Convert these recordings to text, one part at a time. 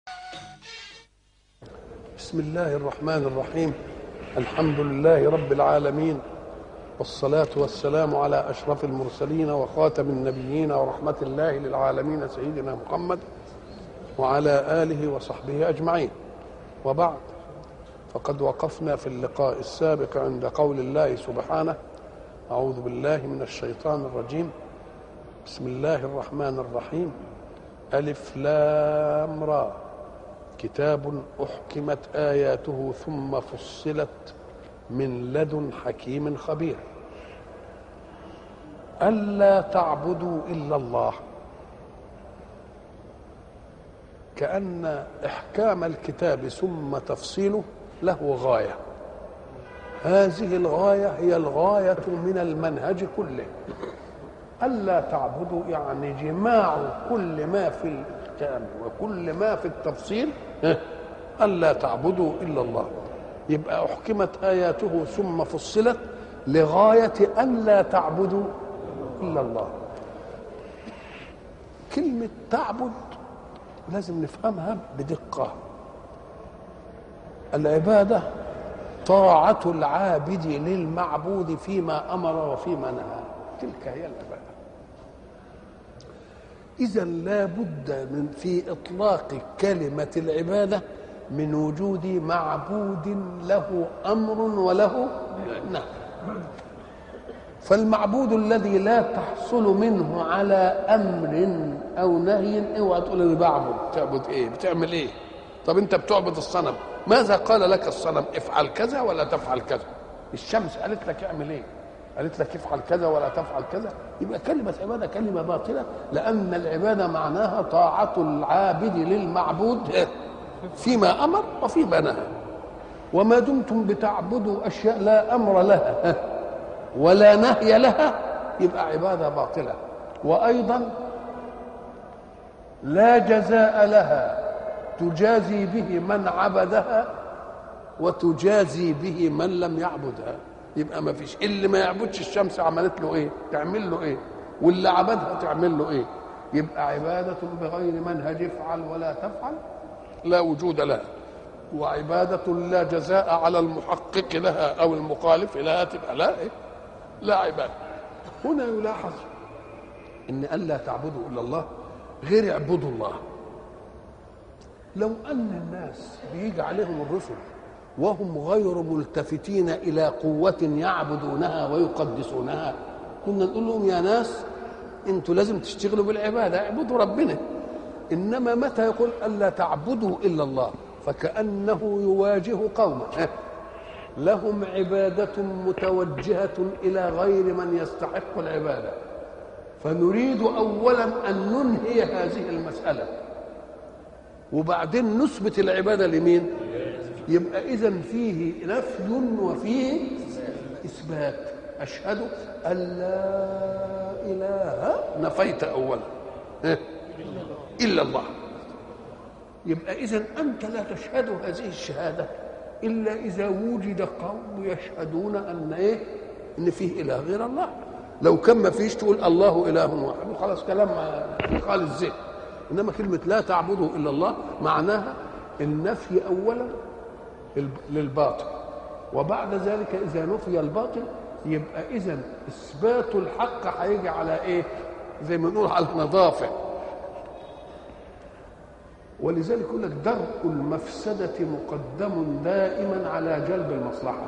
بسم الله الرحمن الرحيم الحمد لله رب العالمين والصلاة والسلام على أشرف المرسلين وخاتم النبيين ورحمة الله للعالمين سيدنا محمد وعلى آله وصحبه أجمعين وبعد فقد وقفنا في اللقاء السابق عند قول الله سبحانه أعوذ بالله من الشيطان الرجيم بسم الله الرحمن الرحيم ألف لام را كتاب أحكمت آياته ثم فصلت من لدن حكيم خبير ألا تعبدوا إلا الله كأن إحكام الكتاب ثم تفصيله له غاية هذه الغاية هي الغاية من المنهج كله ألا تعبدوا يعني جماع كل ما في الإحكام وكل ما في التفصيل ألا تعبدوا إلا الله يبقى أحكمت آياته ثم فصلت لغاية ألا تعبدوا إلا الله كلمة تعبد لازم نفهمها بدقة العبادة طاعة العابد للمعبود فيما أمر وفيما نهى تلك هي العبادة إذا لا بد من في إطلاق كلمة العبادة من وجود معبود له أمر وله نهي فالمعبود الذي لا تحصل منه على أمر أو نهي اوعى تقول أنا بعبد تعبد إيه بتعمل إيه طب أنت بتعبد الصنم ماذا قال لك الصنم افعل كذا ولا تفعل كذا الشمس قالت لك اعمل ايه قالت لك افعل كذا ولا تفعل كذا يبقى كلمة عبادة كلمة باطلة لأن العبادة معناها طاعة العابد للمعبود فيما أمر وفيما نهى وما دمتم بتعبدوا أشياء لا أمر لها ولا نهي لها يبقى عبادة باطلة وأيضا لا جزاء لها تجازي به من عبدها وتجازي به من لم يعبدها يبقى ما فيش اللي ما يعبدش الشمس عملت له ايه تعمل له ايه واللي عبدها تعمل له ايه يبقى عبادة بغير منهج افعل ولا تفعل لا وجود لها وعبادة لا جزاء على المحقق لها أو المخالف لها تبقى لا إيه؟ لا عبادة هنا يلاحظ إن ألا تعبدوا إلا الله غير اعبدوا الله لو أن الناس بيجي عليهم الرسل وهم غير ملتفتين إلى قوة يعبدونها ويقدسونها كنا نقول لهم يا ناس انتوا لازم تشتغلوا بالعبادة اعبدوا ربنا إنما متى يقول ألا تعبدوا إلا الله فكأنه يواجه قوما لهم عبادة متوجهة إلى غير من يستحق العبادة فنريد أولا أن ننهي هذه المسألة وبعدين نثبت العبادة لمين يبقى إذا فيه نفي وفيه إثبات أشهد أن لا إله نفيت أولا إلا الله يبقى إذا أنت لا تشهد هذه الشهادة إلا إذا وجد قوم يشهدون أن إيه إن فيه إله غير الله لو كان ما فيش تقول الله إله واحد خلاص كلام قال الذهن إنما كلمة لا تعبدوا إلا الله معناها النفي أولا للباطل وبعد ذلك إذا نفي الباطل يبقى إذا إثبات الحق هيجي على إيه؟ زي ما نقول على النظافة ولذلك يقول لك درء المفسدة مقدم دائما على جلب المصلحة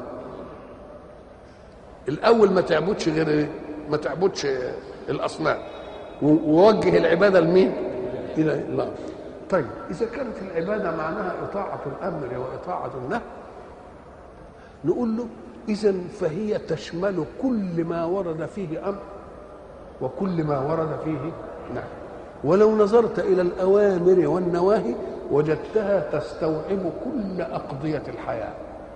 الأول ما تعبدش غير إيه؟ ما تعبدش الأصنام ووجه العبادة لمين؟ إلى الله طيب إذا كانت العبادة معناها إطاعة الأمر وإطاعة النهي نقول له إذا فهي تشمل كل ما ورد فيه أمر وكل ما ورد فيه نهي ولو نظرت إلى الأوامر والنواهي وجدتها تستوعب كل أقضية الحياة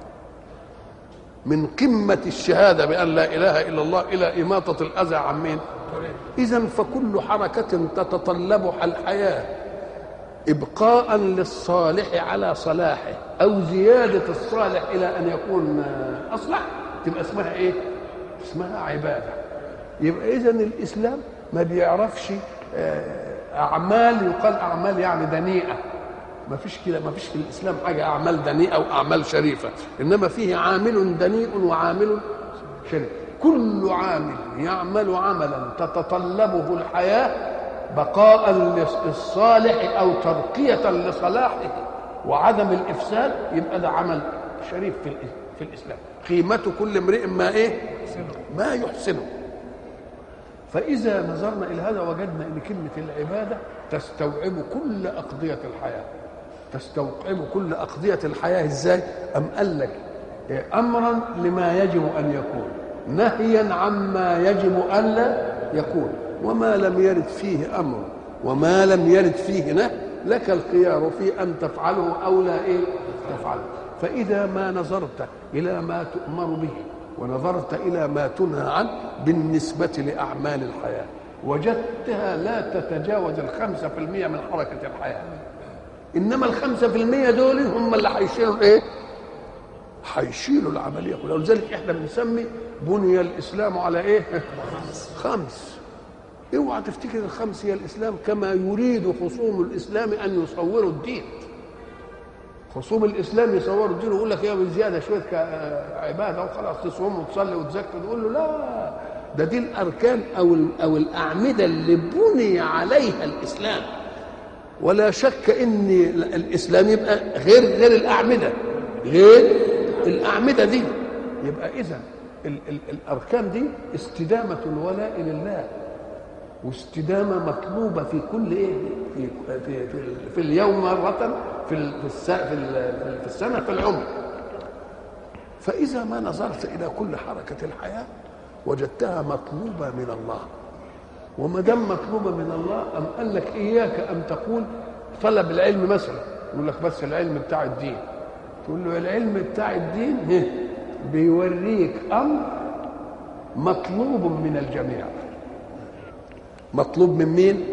من قمة الشهادة بأن لا إله إلا الله إلى إماطة الأذى عن مين إذا فكل حركة تتطلبها الحياة إبقاء للصالح على صلاحه أو زيادة الصالح إلى أن يكون أصلح تبقى اسمها إيه؟ اسمها عبادة يبقى إذا الإسلام ما بيعرفش أعمال يقال أعمال يعني دنيئة ما فيش كده ما فيش في الاسلام حاجه اعمال دنيئه واعمال شريفه انما فيه عامل دنيء وعامل شريف كل عامل يعمل عملا تتطلبه الحياه بقاء للصالح او ترقيه لصلاحه وعدم الافساد يبقى ده عمل شريف في في الاسلام قيمه كل امرئ ما ايه ما يحسنه فاذا نظرنا الى هذا وجدنا ان كلمه العباده تستوعب كل اقضيه الحياه تستوعب كل اقضيه الحياه ازاي ام قال لك امرا لما يجب ان يكون نهيا عما يجب الا يكون وما لم يرد فيه امر وما لم يرد فيه نهي لك الخيار في ان تفعله او لا ايه تفعله فاذا ما نظرت الى ما تؤمر به ونظرت الى ما تنهى عنه بالنسبه لاعمال الحياه وجدتها لا تتجاوز الخمسة في المية من حركة الحياة إنما الخمسة في المية دول هم اللي هيشيلوا إيه هيشيلوا العملية كلها ولذلك إحنا بنسمي بني الإسلام على إيه خمس اوعى تفتكر الخمس هي الإسلام كما يريد خصوم الإسلام أن يصوروا الدين خصوم الاسلام يصوروا الدين ويقول لك يا زياده شويه عباده وخلاص تصوم وتصلي وتزكي تقول له لا ده دي الاركان او او الاعمده اللي بني عليها الاسلام ولا شك ان الاسلام يبقى غير غير الاعمده غير الاعمده دي يبقى اذا ال ال الاركان دي استدامه الولاء لله واستدامه مطلوبه في كل ايه في في في, في اليوم مره في في في السنه في العمر فاذا ما نظرت الى كل حركه الحياه وجدتها مطلوبة من الله وما دام مطلوبة من الله أم قال لك إياك أن تقول طلب العلم مثلا يقول لك بس العلم بتاع الدين تقول له العلم بتاع الدين بيوريك أمر مطلوب من الجميع مطلوب من مين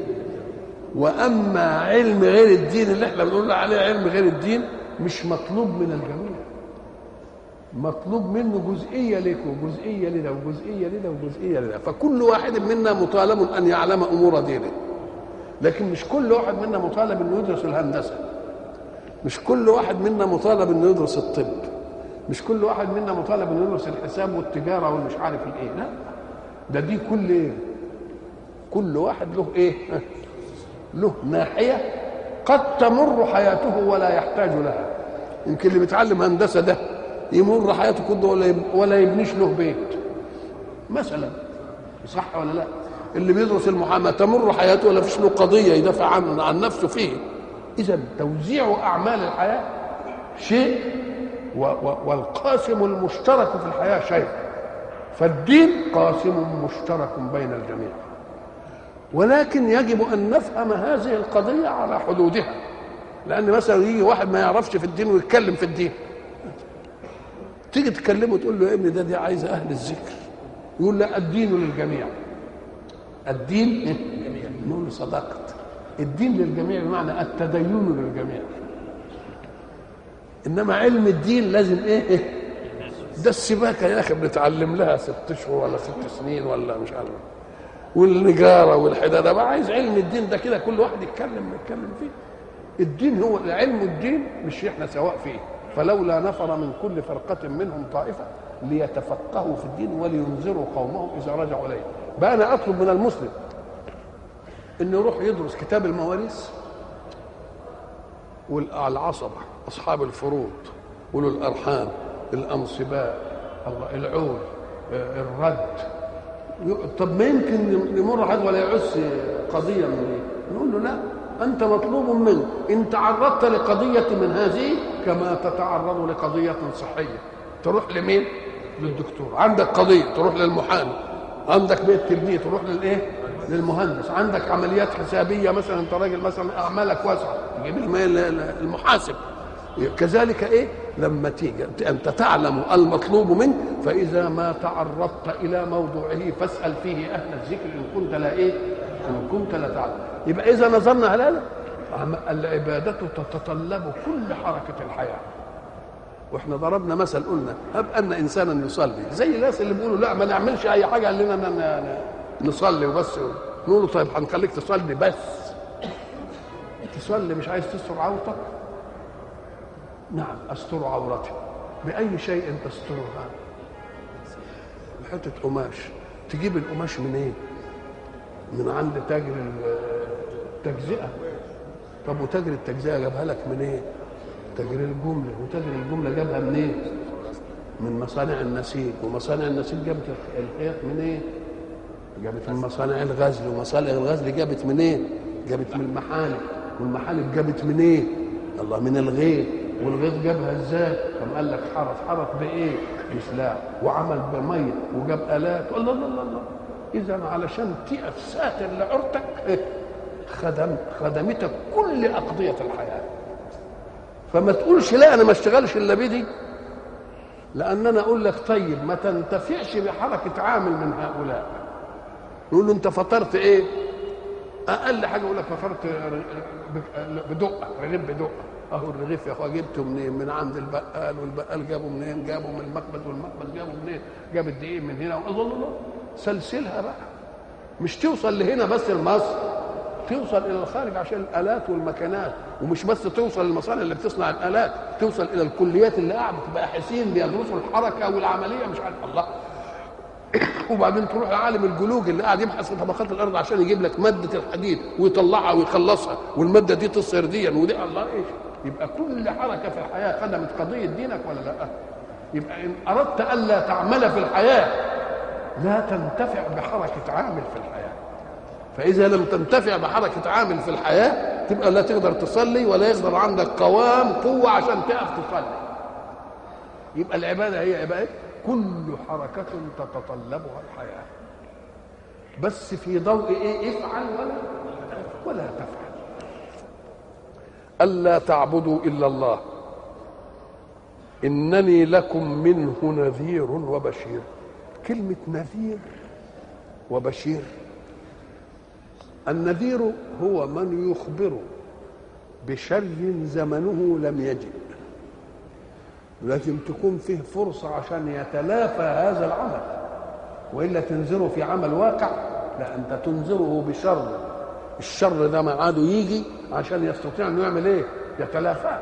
وأما علم غير الدين اللي احنا بنقول عليه علم غير الدين مش مطلوب من الجميع مطلوب منه جزئيه لك وجزئيه لنا وجزئيه لنا وجزئيه لنا فكل واحد منا مطالب ان يعلم امور دينه لكن مش كل واحد منا مطالب انه يدرس الهندسه مش كل واحد منا مطالب انه يدرس الطب مش كل واحد منا مطالب انه يدرس الحساب والتجاره والمش عارف الايه لا ده دي كل ايه كل واحد له ايه له ناحيه قد تمر حياته ولا يحتاج لها يمكن اللي بيتعلم هندسه ده يمر حياته كله ولا ولا يبنيش له بيت مثلا صح ولا لا اللي بيدرس المحاماه تمر حياته ولا فيش له قضيه يدافع عن عن نفسه فيه اذا توزيع اعمال الحياه شيء و و والقاسم المشترك في الحياه شيء فالدين قاسم مشترك بين الجميع ولكن يجب ان نفهم هذه القضيه على حدودها لان مثلا يجي واحد ما يعرفش في الدين ويتكلم في الدين تيجي تكلمه تقول له يا ابني ده دي عايزه اهل الذكر يقول لا الدين للجميع الدين للجميع نقول له صدقت الدين للجميع بمعنى التدين للجميع انما علم الدين لازم ايه ده السباكه يا اخي بنتعلم لها ست اشهر ولا ست سنين ولا مش عارف والنجاره والحداده بقى عايز علم الدين ده كده كل واحد يتكلم يتكلم فيه الدين هو علم الدين مش احنا سواء فيه فلولا نفر من كل فرقة منهم طائفة ليتفقهوا في الدين ولينذروا قومهم إذا رجعوا إليه بقى أنا أطلب من المسلم إنه يروح يدرس كتاب المواريث والعصبة أصحاب الفروض أولو الأرحام الأنصباء العول الرد طب ما يمكن يمر حد ولا يعس قضية من دي نقول له لا أنت مطلوب منك إن تعرضت لقضية من هذه كما تتعرض لقضية صحية تروح لمين؟ للدكتور عندك قضية تروح للمحامي عندك بيت تبنيه تروح للإيه؟ للمهندس عندك عمليات حسابية مثلا أنت راجل مثلا أعمالك واسعة تجيب المحاسب كذلك ايه لما تيجي انت تعلم المطلوب منك فاذا ما تعرضت الى موضوعه فاسال فيه اهل الذكر ان كنت لا ايه ان كنت لا تعلم يبقى اذا نظرنا على هذا العبادة تتطلب كل حركة الحياة واحنا ضربنا مثل قلنا هب ان انسانا يصلي زي الناس اللي بيقولوا لا ما نعملش اي حاجه قال لنا نصلي وبس نقول له طيب هنخليك تصلي بس تصلي مش عايز تستر عورتك نعم استر عورتي باي شيء تسترها بحته قماش تجيب القماش منين إيه؟ من عند تاجر التجزئه طب وتاجر التجزئه جابها لك منين إيه؟ تاجر الجمله وتاجر الجمله جابها منين إيه؟ من مصانع النسيج ومصانع النسيج جابت الخيط منين إيه؟ جابت من مصانع الغزل ومصانع الغزل جابت منين إيه؟ جابت من المحالب والمحالب جابت منين إيه؟ الله من الغيط والغيط جابها ازاي؟ قام قال لك حرث حرث بايه؟ بسلاح وعمل بميه وجاب الات الله الله الله, الله. اذا علشان تقف ساتر لعورتك خدم خدمتك كل اقضيه الحياه فما تقولش لا انا ما اشتغلش الا بدي لان انا اقول لك طيب ما تنتفعش بحركه عامل من هؤلاء يقول له انت فطرت ايه اقل حاجه يقول لك فطرت بدقه رغيف بدقه اهو الرغيف يا اخويا جبته منين من عند البقال والبقال جابه منين جابه من المخبز والمخبز جابه منين جاب الدقيق من هنا الله الله سلسلها بقى مش توصل لهنا بس لمصر توصل الى الخارج عشان الالات والمكانات ومش بس توصل للمصانع اللي بتصنع الالات توصل الى الكليات اللي قاعده باحثين بيدرسوا الحركه والعمليه مش عارف الله وبعدين تروح لعالم الجلوج اللي قاعد يبحث في طبقات الارض عشان يجيب لك ماده الحديد ويطلعها ويخلصها والماده دي تصهر دي ودي الله ايش يبقى كل حركه في الحياه خدمت قضيه دينك ولا لا يبقى ان اردت الا تعمل في الحياه لا تنتفع بحركه عامل في الحياه فاذا لم تنتفع بحركه عامل في الحياه تبقى لا تقدر تصلي ولا يقدر عندك قوام قوه عشان تقف تصلي يبقى العباده هي يبقى ايه كل حركه تتطلبها الحياه بس في ضوء ايه افعل ولا ولا تفعل الا تعبدوا الا الله انني لكم منه نذير وبشير كلمه نذير وبشير النذير هو من يخبر بشر زمنه لم يجئ لازم تكون فيه فرصة عشان يتلافى هذا العمل وإلا تنذره في عمل واقع لا أنت تنذره بشر الشر ده ميعاده يجي عشان يستطيع انه يعمل ايه؟ يتلافاه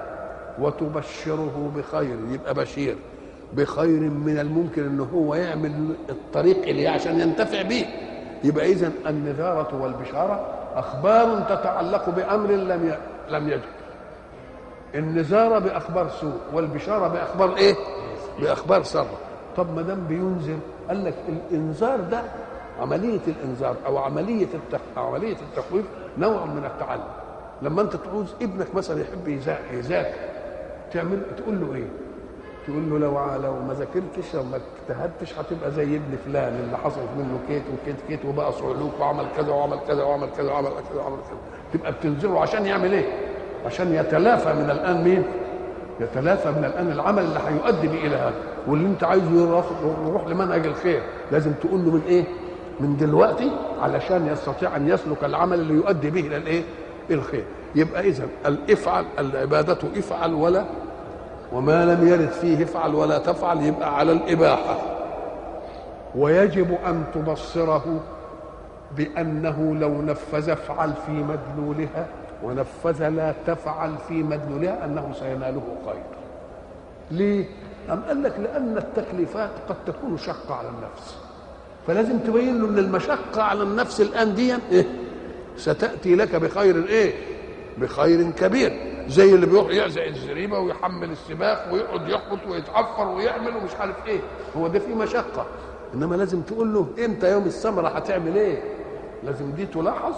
وتبشره بخير يبقى بشير بخير من الممكن ان هو يعمل الطريق اللي عشان ينتفع به يبقى اذا النذاره والبشاره اخبار تتعلق بامر لم لم يجد النذاره باخبار سوء والبشاره باخبار ايه باخبار سر طب ما دام بينذر قال لك الانذار ده عمليه الانذار او عمليه التخ... عمليه التخويف نوع من التعلم لما انت تعوز ابنك مثلا يحب يذاكر تعمل تقول له ايه تقول له لو لو ما ذاكرتش لو ما اجتهدتش هتبقى زي ابن فلان اللي حصلت منه كيت وكيت كيت وبقى صعلوك وعمل كذا وعمل كذا وعمل كذا وعمل كذا وعمل كذا تبقى بتنذره عشان يعمل ايه؟ عشان يتلافى من الان مين؟ يتلافى من الان العمل اللي هيؤدي به الى هذا واللي انت عايزه يروح لمنهج الخير لازم تقول له من ايه؟ من دلوقتي علشان يستطيع ان يسلك العمل اللي يؤدي به الى الايه؟ الخير يبقى اذا الافعل العباده افعل ولا وما لم يرد فيه افعل ولا تفعل يبقى على الإباحة ويجب أن تبصره بأنه لو نفذ افعل في مدلولها ونفذ لا تفعل في مدلولها أنه سيناله خير ليه؟ أم قال لك لأن التكليفات قد تكون شقة على النفس فلازم تبين له أن المشقة على النفس الآن دي إيه؟ ستأتي لك بخير إيه؟ بخير كبير زي اللي بيروح يعزق الزريبه ويحمل السباق ويقعد يحبط ويتعفر ويعمل ومش عارف ايه هو ده فيه مشقه انما لازم تقول له امتى يوم الثمره هتعمل ايه لازم دي تلاحظ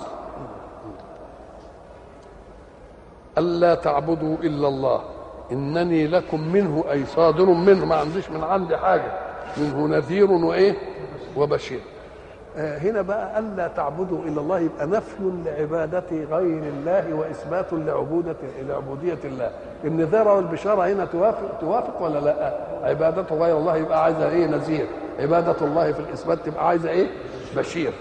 الا تعبدوا الا الله انني لكم منه اي صادر منه ما عنديش من عندي حاجه منه نذير وايه وبشير هنا بقى ألا تعبدوا إلا الله يبقى نفي لعبادة غير الله وإثبات لعبودة لعبودية الله النذارة والبشارة هنا توافق توافق ولا لا عبادة غير الله يبقى عايزة إيه نذير عبادة الله في الإثبات تبقى عايزة إيه بشير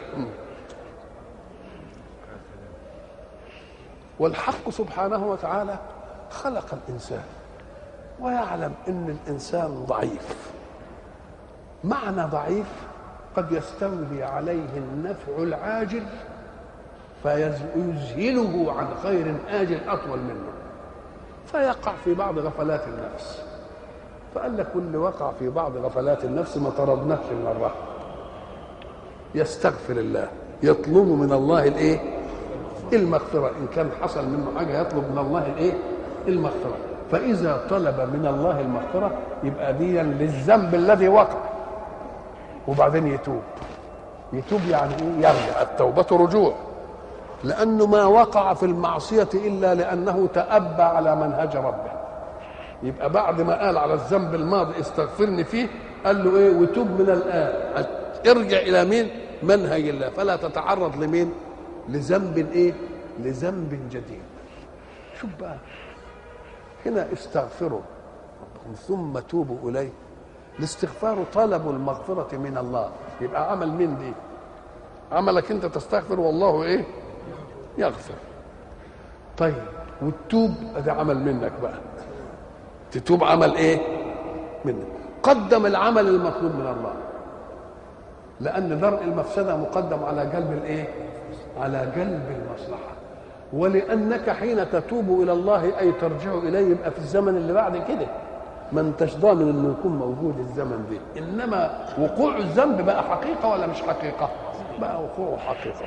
والحق سبحانه وتعالى خلق الإنسان ويعلم أن الإنسان ضعيف معنى ضعيف قد يستولي عليه النفع العاجل فيذهله عن خير آجل أطول منه فيقع في بعض غفلات النفس فقال لك واللي وقع في بعض غفلات النفس ما طردناش من الرحمه يستغفر الله يطلب من الله الايه المغفره ان كان حصل منه حاجه يطلب من الله الايه المغفره فاذا طلب من الله المغفره يبقى ديا للذنب الذي وقع وبعدين يتوب يتوب يعني ايه يرجع التوبه رجوع لانه ما وقع في المعصيه الا لانه تابى على منهج ربه يبقى بعد ما قال على الذنب الماضي استغفرني فيه قال له ايه وتوب من الان ارجع الى مين منهج الله فلا تتعرض لمين لذنب ايه لذنب جديد شوف بقى هنا استغفروا ربكم ثم توبوا اليه الاستغفار طلب المغفرة من الله يبقى عمل مين دي عملك انت تستغفر والله ايه يغفر طيب والتوب ده عمل منك بقى تتوب عمل ايه منك قدم العمل المطلوب من الله لان درء المفسده مقدم على جلب الايه على جلب المصلحه ولانك حين تتوب الى الله اي ترجع اليه يبقى في الزمن اللي بعد كده ما انتش ضامن انه يكون موجود الزمن ده انما وقوع الذنب بقى حقيقه ولا مش حقيقه بقى وقوعه حقيقه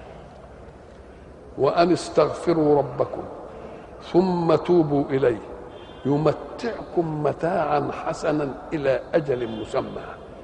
وان استغفروا ربكم ثم توبوا اليه يمتعكم متاعا حسنا الى اجل مسمى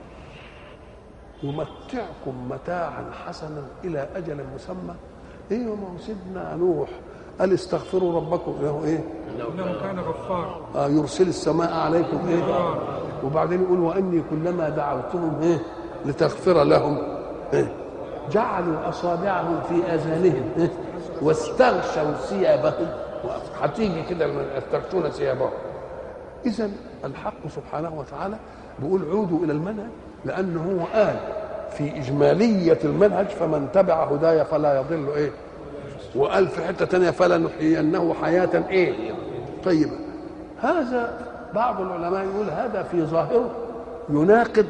يمتعكم متاعا حسنا الى اجل مسمى ايه ما هو سيدنا نوح قال استغفروا ربكم له ايه انه كان غفارا آه يرسل السماء عليكم ايه وبعدين يقول واني كلما دعوتهم ايه لتغفر لهم ايه جعلوا اصابعهم في اذانهم إيه؟ واستغشوا ثيابهم هتيجي كده يستغشون ثيابهم اذا الحق سبحانه وتعالى بيقول عودوا الى المنهج لانه هو قال في اجماليه المنهج فمن تبع هداي فلا يضل ايه وقال في حته تانية فلنحيينه حياه ايه طيبه هذا بعض العلماء يقول هذا في ظاهره يناقض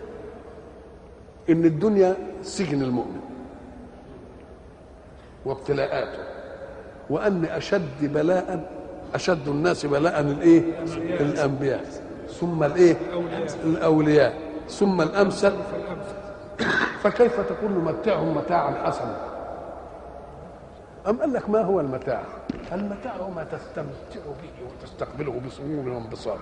ان الدنيا سجن المؤمن وابتلاءاته وان اشد بلاء اشد الناس بلاء الايه الانبياء ثم الايه الاولياء ثم الامثل فكيف تكون نمتعهم متاعا حسنا أم قال لك ما هو المتاع المتاع هو ما تستمتع به وتستقبله بسرور وانبساط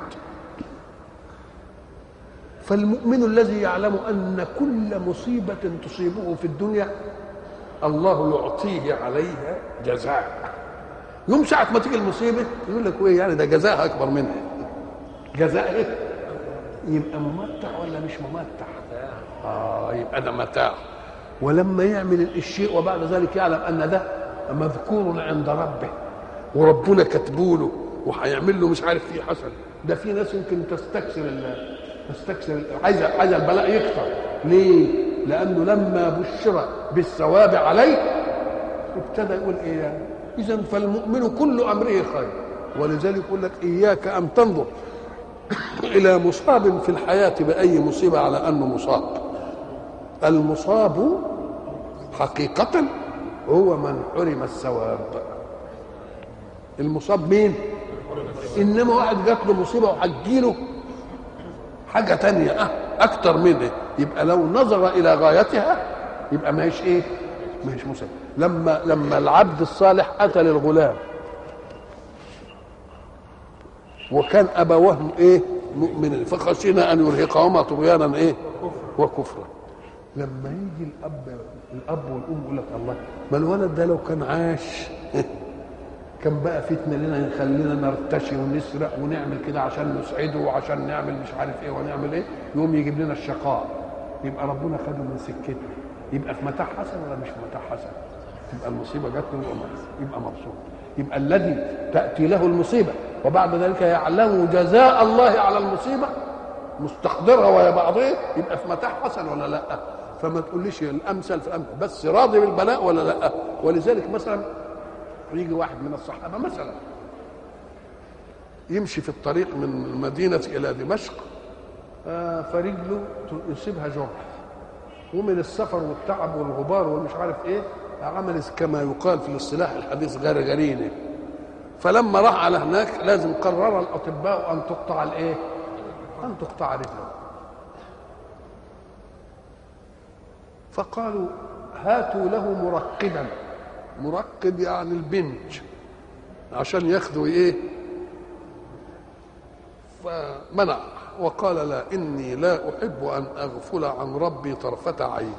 فالمؤمن الذي يعلم أن كل مصيبة تصيبه في الدنيا الله يعطيه عليها جزاء يوم ساعة ما تيجي المصيبة يقول لك ايه يعني ده جزاء أكبر منها جزاء إيه؟ يبقى ممتع ولا مش ممتع؟ آه يبقى ده متاع ولما يعمل الشيء وبعد ذلك يعلم أن ده مذكور عند ربه وربنا كاتبوله وهيعمل له مش عارف فيه حسن ده في ناس يمكن تستكثر ال تستكثر عايز عايز البلاء يكثر ليه؟ لانه لما بشر بالثواب عليه ابتدى يقول ايه يعني؟ اذا فالمؤمن كل امره خير ولذلك يقول لك اياك ان تنظر الى مصاب في الحياه باي مصيبه على انه مصاب المصاب حقيقه هو من حرم الثواب المصاب مين انما واحد جات له مصيبه وهتجيله حاجه تانية أه اكتر منه يبقى لو نظر الى غايتها يبقى ما هيش ايه ما هيش مصيبه لما لما العبد الصالح اتى للغلام وكان ابواه ايه مؤمنين فخشينا ان يرهقهما طغيانا ايه وكفرا لما يجي الاب الاب والام يقول لك الله ما الولد ده لو كان عاش كان بقى فتنه لنا يخلينا نرتشي ونسرق ونعمل كده عشان نسعده وعشان نعمل مش عارف ايه ونعمل ايه يقوم يجيب لنا الشقاء يبقى ربنا خده من سكته يبقى في متاع حسن ولا مش في متاع حسن تبقى المصيبه جات له يبقى مبسوط يبقى الذي تاتي له المصيبه وبعد ذلك يعلم جزاء الله على المصيبه مستقدرها ويا بعضها يبقى في متاع حسن ولا لا فما تقوليش الامثل في الامثل بس راضي بالبلاء ولا لا ولذلك مثلا يجي واحد من الصحابه مثلا يمشي في الطريق من المدينه الى دمشق آه فرجله يصيبها جرح ومن السفر والتعب والغبار والمش عارف ايه عمل كما يقال في الاصطلاح الحديث غرغرينه فلما راح على هناك لازم قرر الاطباء ان تقطع الايه ان تقطع رجله فقالوا هاتوا له مرقدا مرقد يعني البنج عشان ياخذوا ايه فمنع وقال لا اني لا احب ان اغفل عن ربي طرفه عين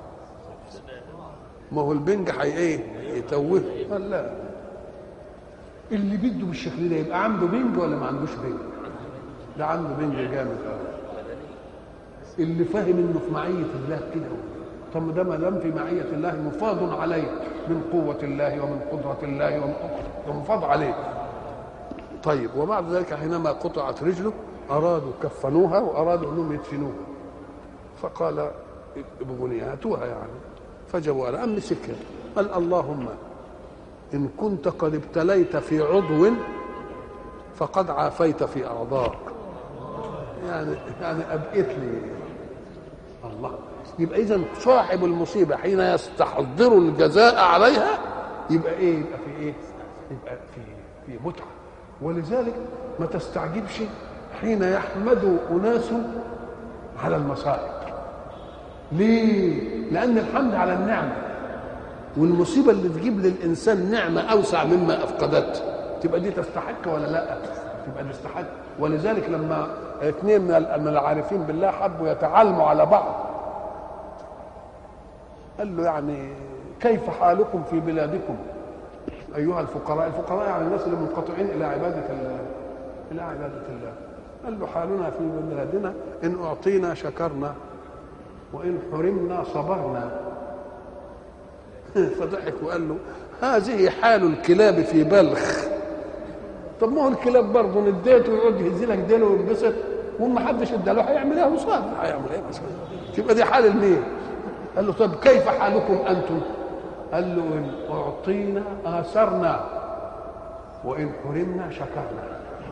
ما هو البنج حي ايه يتوه قال لا اللي بده بالشكل ده يبقى عنده بنج ولا ما عندوش بنج ده عنده بنج جامد قوي اللي فاهم انه في معيه الله كده طب ده ما دام في معيه الله مفاض عليه من قوه الله ومن قدره الله ومن ومفاض عليه طيب وبعد ذلك حينما قطعت رجله ارادوا كفنوها وارادوا انهم يدفنوها فقال ابغوني هاتوها يعني فجابوا على أم مسكها قال اللهم إن كنت قد ابتليت في عضو فقد عافيت في أعضاء يعني يعني أبقيت لي الله يبقى إذا صاحب المصيبة حين يستحضر الجزاء عليها يبقى إيه يبقى في إيه يبقى في في متعة ولذلك ما تستعجبش حين يحمد أناس على المصائب ليه؟ لأن الحمد على النعمة والمصيبة اللي تجيب للإنسان نعمة أوسع مما أفقدته تبقى دي تستحق ولا لا؟ تبقى تستحق ولذلك لما اثنين من العارفين بالله حبوا يتعلموا على بعض قال له يعني كيف حالكم في بلادكم أيها الفقراء الفقراء يعني الناس اللي منقطعين إلى عبادة الله إلى عبادة الله قال له حالنا في بلادنا إن أعطينا شكرنا وإن حرمنا صبرنا فضحك وقال له هذه حال الكلاب في بلخ طب ما هو الكلاب برضه نديته ويقعد يهز لك ديله وينبسط وما حدش اداله هيعمل ايه وصابر هيعمل ايه بس تبقى دي حال المين قال له طب كيف حالكم انتم قال له ان اعطينا اثرنا وان حرمنا شكرنا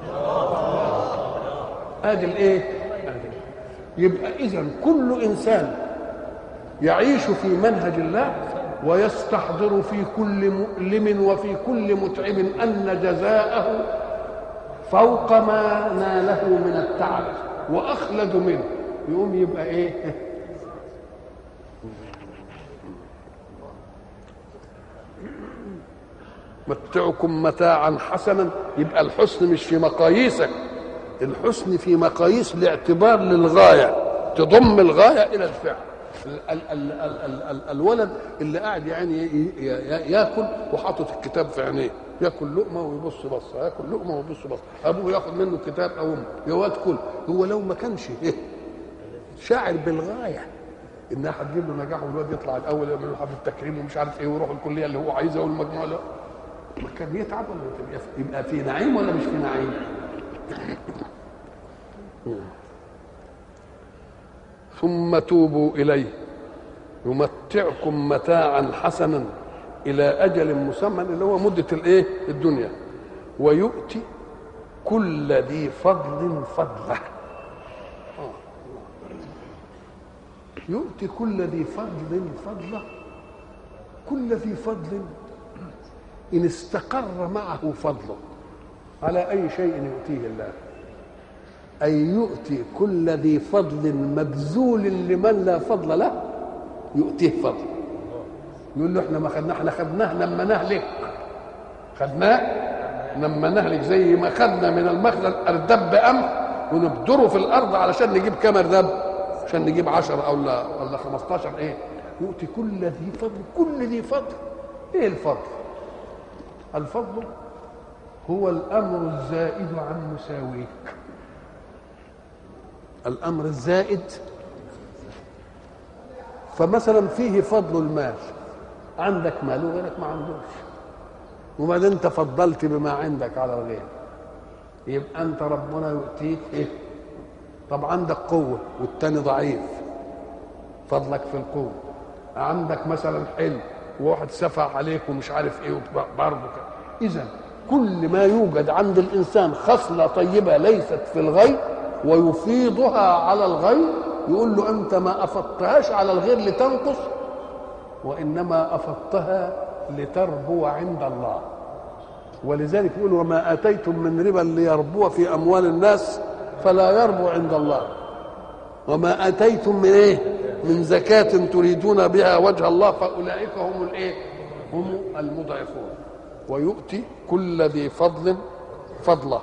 ادي الايه ادي يبقى اذا كل انسان يعيش في منهج الله ويستحضر في كل مؤلم وفي كل متعب ان جزاءه فوق ما ناله من التعب واخلد منه يقوم يبقى ايه متعكم متاعا حسنا يبقى الحسن مش في مقاييسك الحسن في مقاييس الاعتبار للغايه تضم الغايه الى الفعل ال ال ال ال ال ال الولد اللي قاعد يعني ياكل وحاطط الكتاب في عينيه ياكل لقمه ويبص بصه ياكل لقمه ويبص بصه ابوه ياخد منه الكتاب او امه يا واد كل هو لو ما كانش إيه شاعر بالغايه انها هتجيب له نجاح والواد يطلع الاول يعمل له حفل التكريم ومش عارف ايه ويروح الكليه اللي هو عايزها والمجموعه لا ما كان يتعب ولا يبقى في نعيم ولا مش في نعيم ثم توبوا اليه يمتعكم متاعا حسنا الى اجل مسمى اللي هو مده الايه الدنيا ويؤتي كل ذي فضل فضله يؤتي كل ذي فضل فضله كل ذي فضل ان استقر معه فضله على اي شيء يؤتيه الله أن يؤتي كل ذي فضل مبذول لمن لا فضل له يؤتيه فضل يقول له احنا ما خدناه احنا خدناه لما نهلك خدناه لما نهلك زي ما خدنا من المخزن اردب قمح ونبدره في الارض علشان نجيب كام اردب عشان نجيب 10 او ولا ولا 15 ايه يؤتي كل ذي فضل كل ذي فضل ايه الفضل الفضل هو الامر الزائد عن مساويك الامر الزائد فمثلا فيه فضل المال عندك مال وغيرك ما عندوش وبعدين انت فضلت بما عندك على الغير يبقى انت ربنا يؤتيك ايه طب عندك قوه والتاني ضعيف فضلك في القوه عندك مثلا حلم وواحد سفع عليك ومش عارف ايه برضه اذا كل ما يوجد عند الانسان خصله طيبه ليست في الغير ويفيضها على الغير يقول له انت ما افضتهاش على الغير لتنقص وانما افضتها لتربو عند الله ولذلك يقول وما اتيتم من ربا ليربو في اموال الناس فلا يربو عند الله وما اتيتم من ايه من زكاة تريدون بها وجه الله فاولئك هم الايه هم المضعفون ويؤتي كل ذي فضل فضله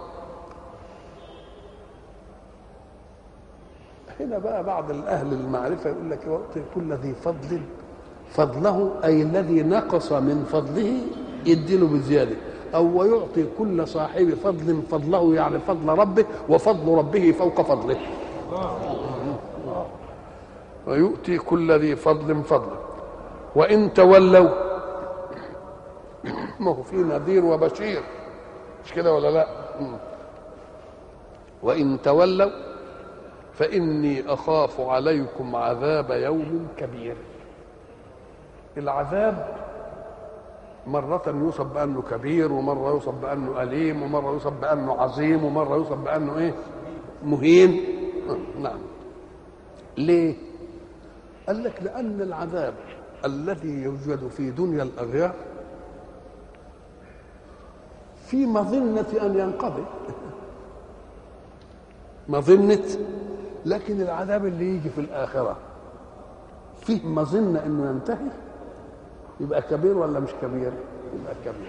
هنا بقى بعض الاهل المعرفه يقول لك يعطي كل ذي فضل فضله اي الذي نقص من فضله يديله بزياده او ويعطي كل صاحب فضل فضله يعني فضل ربه وفضل ربه فوق فضله ويؤتي كل ذي فضل فضله وان تولوا ما هو في نذير وبشير مش كده ولا لا وان تولوا فاني اخاف عليكم عذاب يوم كبير العذاب مرة يوصف بأنه كبير ومرة يوصف بأنه أليم ومرة يوصف بأنه عظيم ومرة يوصف بأنه إيه مهين نعم ليه قال لك لأن العذاب الذي يوجد في دنيا الأغيار في مظنة أن ينقضي مظنة لكن العذاب اللي يجي في الآخرة فيه مظنة أنه ينتهي يبقى كبير ولا مش كبير يبقى كبير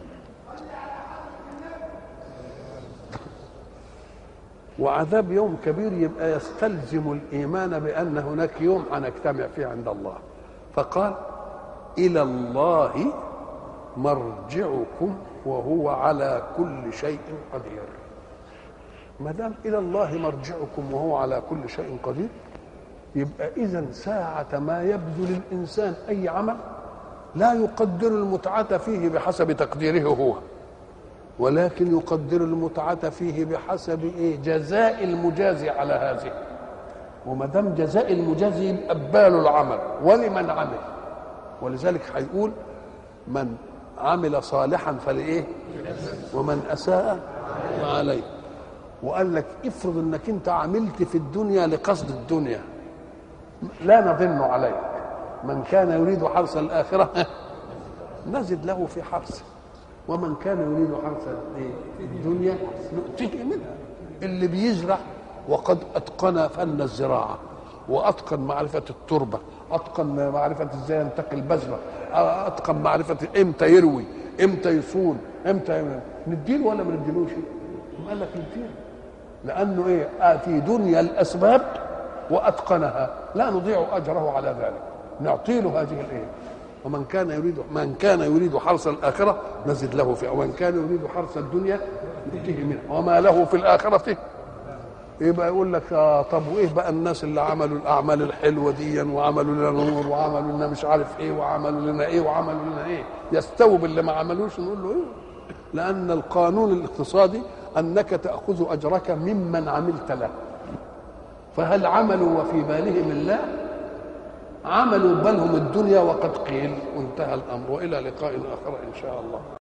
وعذاب يوم كبير يبقى يستلزم الايمان بان هناك يوم هنجتمع فيه عند الله فقال الى الله مرجعكم وهو على كل شيء قدير ما دام الى الله مرجعكم وهو على كل شيء قدير يبقى اذا ساعه ما يبذل الانسان اي عمل لا يقدر المتعة فيه بحسب تقديره هو ولكن يقدر المتعة فيه بحسب ايه جزاء المجازي على هذه وما دام جزاء المجازي يبقى بال العمل ولمن عمل ولذلك هيقول من عمل صالحا فلايه ومن اساء فعليه وقال لك افرض انك انت عملت في الدنيا لقصد الدنيا لا نظن عليك من كان يريد حرث الآخرة نزد له في حرثه ومن كان يريد حرث الدنيا نؤتيه منها اللي بيزرع وقد أتقن فن الزراعة وأتقن معرفة التربة أتقن معرفة ازاي ينتقي البذرة أتقن معرفة امتى يروي امتى يصون امتى نديله ولا ما نديلوش قال لك نديله لأنه ايه آتي دنيا الأسباب وأتقنها لا نضيع أجره على ذلك نعطي له هذه الايه ومن كان يريد من كان يريد حرث الاخره نزد له في ومن كان يريد حرث الدنيا نؤتيه منها وما له في الاخره يبقى يقول لك آه طب وايه بقى الناس اللي عملوا الاعمال الحلوه دي وعملوا لنا نور وعملوا لنا مش عارف ايه وعملوا لنا ايه وعملوا لنا ايه يستوب اللي ما عملوش نقول له ايه لان القانون الاقتصادي انك تاخذ اجرك ممن عملت له فهل عملوا وفي بالهم الله عملوا بالهم الدنيا وقد قيل وانتهى الامر والى لقاء اخر ان شاء الله